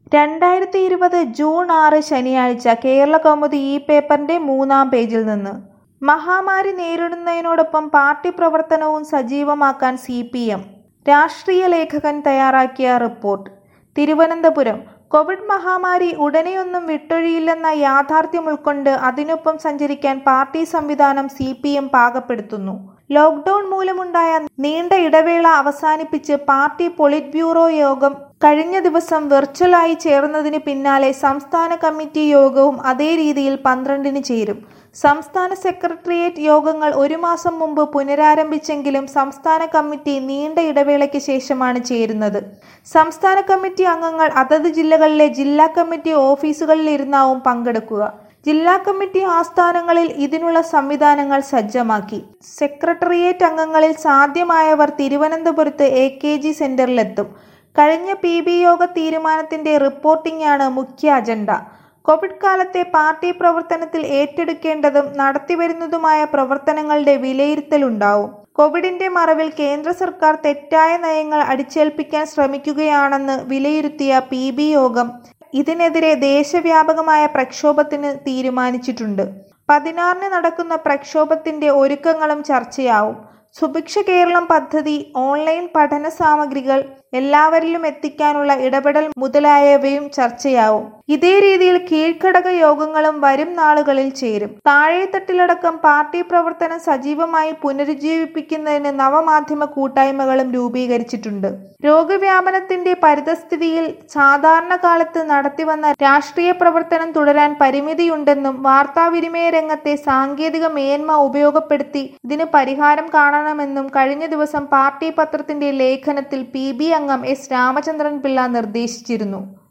രണ്ടായിരത്തി ഇരുപത് ജൂൺ ആറ് ശനിയാഴ്ച കേരളകൗമുദി ഈ പേപ്പറിന്റെ മൂന്നാം പേജിൽ നിന്ന് മഹാമാരി നേരിടുന്നതിനോടൊപ്പം പാർട്ടി പ്രവർത്തനവും സജീവമാക്കാൻ സി പി എം രാഷ്ട്രീയ ലേഖകൻ തയ്യാറാക്കിയ റിപ്പോർട്ട് തിരുവനന്തപുരം കോവിഡ് മഹാമാരി ഉടനെയൊന്നും വിട്ടൊഴിയില്ലെന്ന യാഥാർത്ഥ്യം ഉൾക്കൊണ്ട് അതിനൊപ്പം സഞ്ചരിക്കാൻ പാർട്ടി സംവിധാനം സി പി എം പാകപ്പെടുത്തുന്നു ലോക്ക്ഡൌൺ മൂലമുണ്ടായ നീണ്ട ഇടവേള അവസാനിപ്പിച്ച് പാർട്ടി പൊളിറ്റ് ബ്യൂറോ യോഗം കഴിഞ്ഞ ദിവസം വെർച്വലായി ചേർന്നതിന് പിന്നാലെ സംസ്ഥാന കമ്മിറ്റി യോഗവും അതേ രീതിയിൽ പന്ത്രണ്ടിന് ചേരും സംസ്ഥാന സെക്രട്ടേറിയറ്റ് യോഗങ്ങൾ ഒരു മാസം മുമ്പ് പുനരാരംഭിച്ചെങ്കിലും സംസ്ഥാന കമ്മിറ്റി നീണ്ട ഇടവേളയ്ക്ക് ശേഷമാണ് ചേരുന്നത് സംസ്ഥാന കമ്മിറ്റി അംഗങ്ങൾ അതത് ജില്ലകളിലെ ജില്ലാ കമ്മിറ്റി ഓഫീസുകളിലിരുന്നാവും പങ്കെടുക്കുക ജില്ലാ കമ്മിറ്റി ആസ്ഥാനങ്ങളിൽ ഇതിനുള്ള സംവിധാനങ്ങൾ സജ്ജമാക്കി സെക്രട്ടേറിയറ്റ് അംഗങ്ങളിൽ സാധ്യമായവർ തിരുവനന്തപുരത്ത് എ കെ ജി സെന്ററിലെത്തും കഴിഞ്ഞ പി ബി യോഗ തീരുമാനത്തിന്റെ റിപ്പോർട്ടിംഗാണ് മുഖ്യ അജണ്ട കോവിഡ് കാലത്തെ പാർട്ടി പ്രവർത്തനത്തിൽ ഏറ്റെടുക്കേണ്ടതും നടത്തിവരുന്നതുമായ പ്രവർത്തനങ്ങളുടെ വിലയിരുത്തലുണ്ടാവും കോവിഡിന്റെ മറവിൽ കേന്ദ്ര സർക്കാർ തെറ്റായ നയങ്ങൾ അടിച്ചേൽപ്പിക്കാൻ ശ്രമിക്കുകയാണെന്ന് വിലയിരുത്തിയ പി ബി യോഗം ഇതിനെതിരെ ദേശവ്യാപകമായ പ്രക്ഷോഭത്തിന് തീരുമാനിച്ചിട്ടുണ്ട് പതിനാറിന് നടക്കുന്ന പ്രക്ഷോഭത്തിന്റെ ഒരുക്കങ്ങളും ചർച്ചയാവും സുഭിക്ഷ കേരളം പദ്ധതി ഓൺലൈൻ പഠന സാമഗ്രികൾ എല്ലാവരിലും എത്തിക്കാനുള്ള ഇടപെടൽ മുതലായവയും ചർച്ചയാവും ഇതേ രീതിയിൽ കീഴ്ഘടക യോഗങ്ങളും വരും നാളുകളിൽ ചേരും താഴെത്തട്ടിലടക്കം പാർട്ടി പ്രവർത്തനം സജീവമായി പുനരുജ്ജീവിപ്പിക്കുന്നതിന് നവമാധ്യമ കൂട്ടായ്മകളും രൂപീകരിച്ചിട്ടുണ്ട് രോഗവ്യാപനത്തിന്റെ പരിതസ്ഥിതിയിൽ സാധാരണ കാലത്ത് നടത്തിവന്ന രാഷ്ട്രീയ പ്രവർത്തനം തുടരാൻ പരിമിതിയുണ്ടെന്നും വാർത്താവിനിമയ രംഗത്തെ സാങ്കേതിക മേന്മ ഉപയോഗപ്പെടുത്തി ഇതിന് പരിഹാരം കാണണമെന്നും കഴിഞ്ഞ ദിവസം പാർട്ടി പത്രത്തിന്റെ ലേഖനത്തിൽ പി ബി അംഗം എസ് രാമചന്ദ്രൻ പിള്ള നിർദ്ദേശിച്ചിരുന്നു